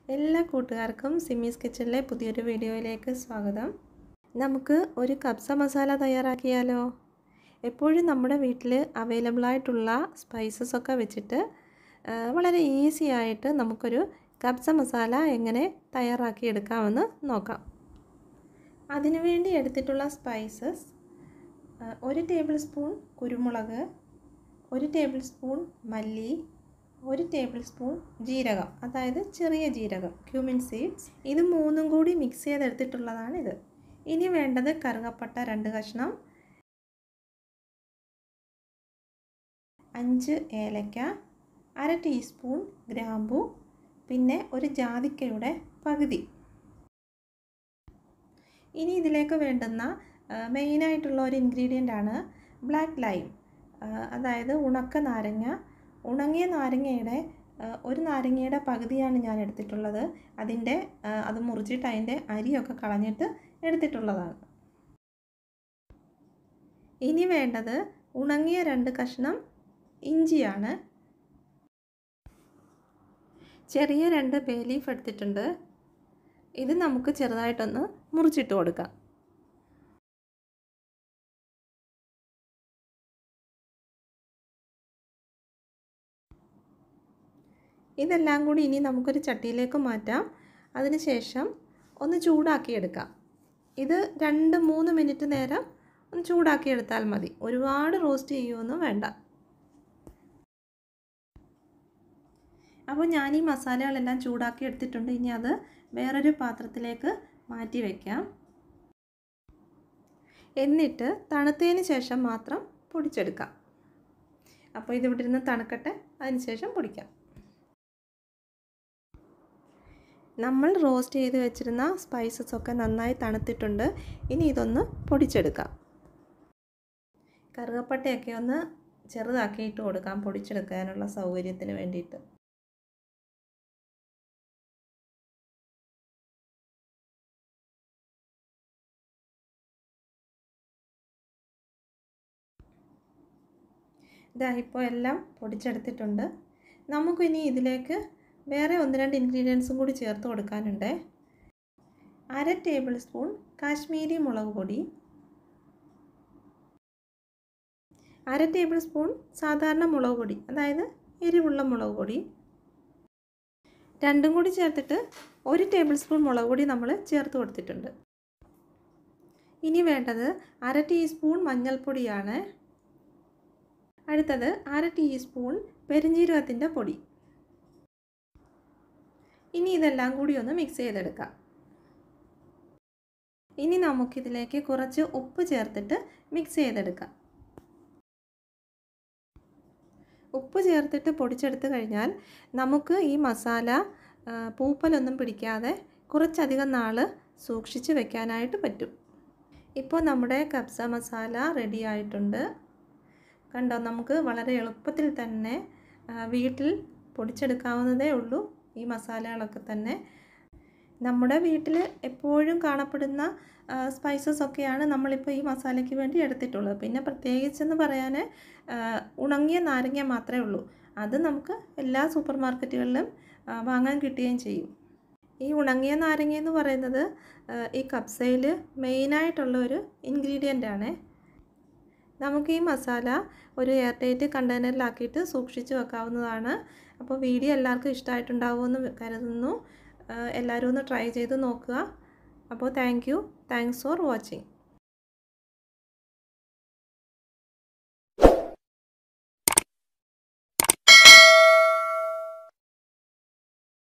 എല്ലാ കൂട്ടുകാർക്കും സിമ്മീസ് കിച്ചണിലെ പുതിയൊരു വീഡിയോയിലേക്ക് സ്വാഗതം നമുക്ക് ഒരു കബ്സ മസാല തയ്യാറാക്കിയാലോ എപ്പോഴും നമ്മുടെ വീട്ടിൽ അവൈലബിൾ ആയിട്ടുള്ള സ്പൈസസ് ഒക്കെ വെച്ചിട്ട് ആ, വളരെ ഈസി ആയിട്ട് നമുക്കൊരു കബ്സ മസാല എങ്ങനെ തയ്യാറാക്കിയെടുക്കാമെന്ന് നോക്കാം അതിനുവേണ്ടി എടുത്തിട്ടുള്ള സ്പൈസസ് ഒരു ടേബിൾ സ്പൂൺ കുരുമുളക് ഒരു ടേബിൾ സ്പൂൺ മല്ലി ഒരു ടേബിൾ സ്പൂൺ ജീരകം അതായത് ചെറിയ ജീരകം ക്യൂമിൻ സീഡ്സ് ഇത് മൂന്നും കൂടി മിക്സ് ചെയ്തെടുത്തിട്ടുള്ളതാണ് ഇത് ഇനി വേണ്ടത് കറുകപ്പട്ട രണ്ട് കഷ്ണം അഞ്ച് ഏലക്ക അര ടീസ്പൂൺ ഗ്രാമ്പു പിന്നെ ഒരു ജാതിക്കയുടെ പകുതി ഇനി ഇതിലേക്ക് വേണ്ടുന്ന മെയിനായിട്ടുള്ള ഒരു ഇൻഗ്രീഡിയൻ്റ് ആണ് ബ്ലാക്ക് ലൈം അതായത് ഉണക്ക നാരങ്ങ ഉണങ്ങിയ നാരങ്ങയുടെ ആ, ഒരു നാരങ്ങയുടെ പകുതിയാണ് ഞാൻ എടുത്തിട്ടുള്ളത് അതിൻ്റെ ആ, അത് മുറിച്ചിട്ട് അതിൻ്റെ അരിയൊക്കെ കളഞ്ഞിട്ട് എടുത്തിട്ടുള്ളതാണ് ഇനി വേണ്ടത് ഉണങ്ങിയ രണ്ട് കഷ്ണം ഇഞ്ചിയാണ് ചെറിയ രണ്ട് ബേ ലീഫ് എടുത്തിട്ടുണ്ട് ഇത് നമുക്ക് ചെറുതായിട്ടൊന്ന് മുറിച്ചിട്ട് കൊടുക്കാം ഇതെല്ലാം കൂടി ഇനി നമുക്കൊരു ചട്ടിയിലേക്ക് മാറ്റാം അതിനുശേഷം ഒന്ന് ചൂടാക്കിയെടുക്കാം ഇത് രണ്ട് മൂന്ന് മിനിറ്റ് നേരം ഒന്ന് ചൂടാക്കിയെടുത്താൽ മതി ഒരുപാട് റോസ്റ്റ് ചെയ്യുമൊന്നും വേണ്ട അപ്പോൾ ഞാൻ ഈ മസാലകളെല്ലാം ചൂടാക്കി എടുത്തിട്ടുണ്ട് ഇനി അത് വേറൊരു പാത്രത്തിലേക്ക് മാറ്റി വയ്ക്കാം എന്നിട്ട് തണുത്തതിന് ശേഷം മാത്രം പൊടിച്ചെടുക്കാം അപ്പോൾ ഇതിവിടെ ഇരുന്ന് തണുക്കട്ടെ അതിന് ശേഷം പൊടിക്കാം നമ്മൾ റോസ്റ്റ് ചെയ്ത് വെച്ചിരുന്ന സ്പൈസസ് ഒക്കെ നന്നായി തണുത്തിട്ടുണ്ട് ഇനി ഇതൊന്ന് പൊടിച്ചെടുക്കാം കറുകപ്പട്ടയൊക്കെ ഒന്ന് ചെറുതാക്കിയിട്ട് കൊടുക്കാം പൊടിച്ചെടുക്കാനുള്ള സൗകര്യത്തിന് വേണ്ടിയിട്ട് ഇതാ ഇപ്പോൾ എല്ലാം പൊടിച്ചെടുത്തിട്ടുണ്ട് നമുക്കിനി ഇതിലേക്ക് വേറെ ഒന്ന് രണ്ട് ഇൻഗ്രീഡിയൻസും കൂടി ചേർത്ത് കൊടുക്കാനുണ്ട് അര ടേബിൾ സ്പൂൺ കാശ്മീരി മുളക് പൊടി അര ടേബിൾ സ്പൂൺ സാധാരണ മുളക് പൊടി അതായത് എരിവുള്ള മുളക് പൊടി രണ്ടും കൂടി ചേർത്തിട്ട് ഒരു ടേബിൾ സ്പൂൺ മുളക് പൊടി നമ്മൾ ചേർത്ത് കൊടുത്തിട്ടുണ്ട് ഇനി വേണ്ടത് അര ടീസ്പൂൺ മഞ്ഞൾപ്പൊടിയാണ് അടുത്തത് അര ടീസ്പൂൺ പെരിഞ്ജീരകത്തിൻ്റെ പൊടി ഇനി ഇതെല്ലാം കൂടി ഒന്ന് മിക്സ് ചെയ്തെടുക്കാം ഇനി നമുക്കിതിലേക്ക് കുറച്ച് ഉപ്പ് ചേർത്തിട്ട് മിക്സ് ചെയ്തെടുക്കാം ഉപ്പ് ചേർത്തിട്ട് പൊടിച്ചെടുത്ത് കഴിഞ്ഞാൽ നമുക്ക് ഈ മസാല ആ, പൂപ്പലൊന്നും പിടിക്കാതെ കുറച്ചധികം നാൾ സൂക്ഷിച്ച് വെക്കാനായിട്ട് പറ്റും ഇപ്പോൾ നമ്മുടെ കബ്സ മസാല റെഡി ആയിട്ടുണ്ട് കണ്ടോ നമുക്ക് വളരെ എളുപ്പത്തിൽ തന്നെ ആ, വീട്ടിൽ പൊടിച്ചെടുക്കാവുന്നതേ ഉള്ളൂ ഈ മസാലകളൊക്കെ തന്നെ നമ്മുടെ വീട്ടിൽ എപ്പോഴും കാണപ്പെടുന്ന സ്പൈസസ് ഒക്കെയാണ് നമ്മളിപ്പോൾ ഈ മസാലയ്ക്ക് വേണ്ടി എടുത്തിട്ടുള്ളത് പിന്നെ പ്രത്യേകിച്ചെന്ന് പറയാൻ ആ, ഉണങ്ങിയ നാരങ്ങ മാത്രമേ ഉള്ളൂ അത് നമുക്ക് എല്ലാ സൂപ്പർ മാർക്കറ്റുകളിലും ആ, വാങ്ങാൻ കിട്ടുകയും ചെയ്യും ഈ ഉണങ്ങിയ നാരങ്ങ എന്ന് പറയുന്നത് ആ, ഈ കപ്സയിൽ മെയിനായിട്ടുള്ള ഒരു ഇൻഗ്രീഡിയൻ്റ് ആണ് നമുക്ക് ഈ മസാല ഒരു എയർ ടൈറ്റ് കണ്ടെയ്നറിലാക്കിയിട്ട് സൂക്ഷിച്ച് വെക്കാവുന്നതാണ് അപ്പോൾ വീഡിയോ എല്ലാവർക്കും ഇഷ്ടമായിട്ടുണ്ടാവുമെന്ന് കരുതുന്നു ആ, എല്ലാവരും ഒന്ന് ട്രൈ ചെയ്ത് നോക്കുക അപ്പോൾ thank you thanks for watching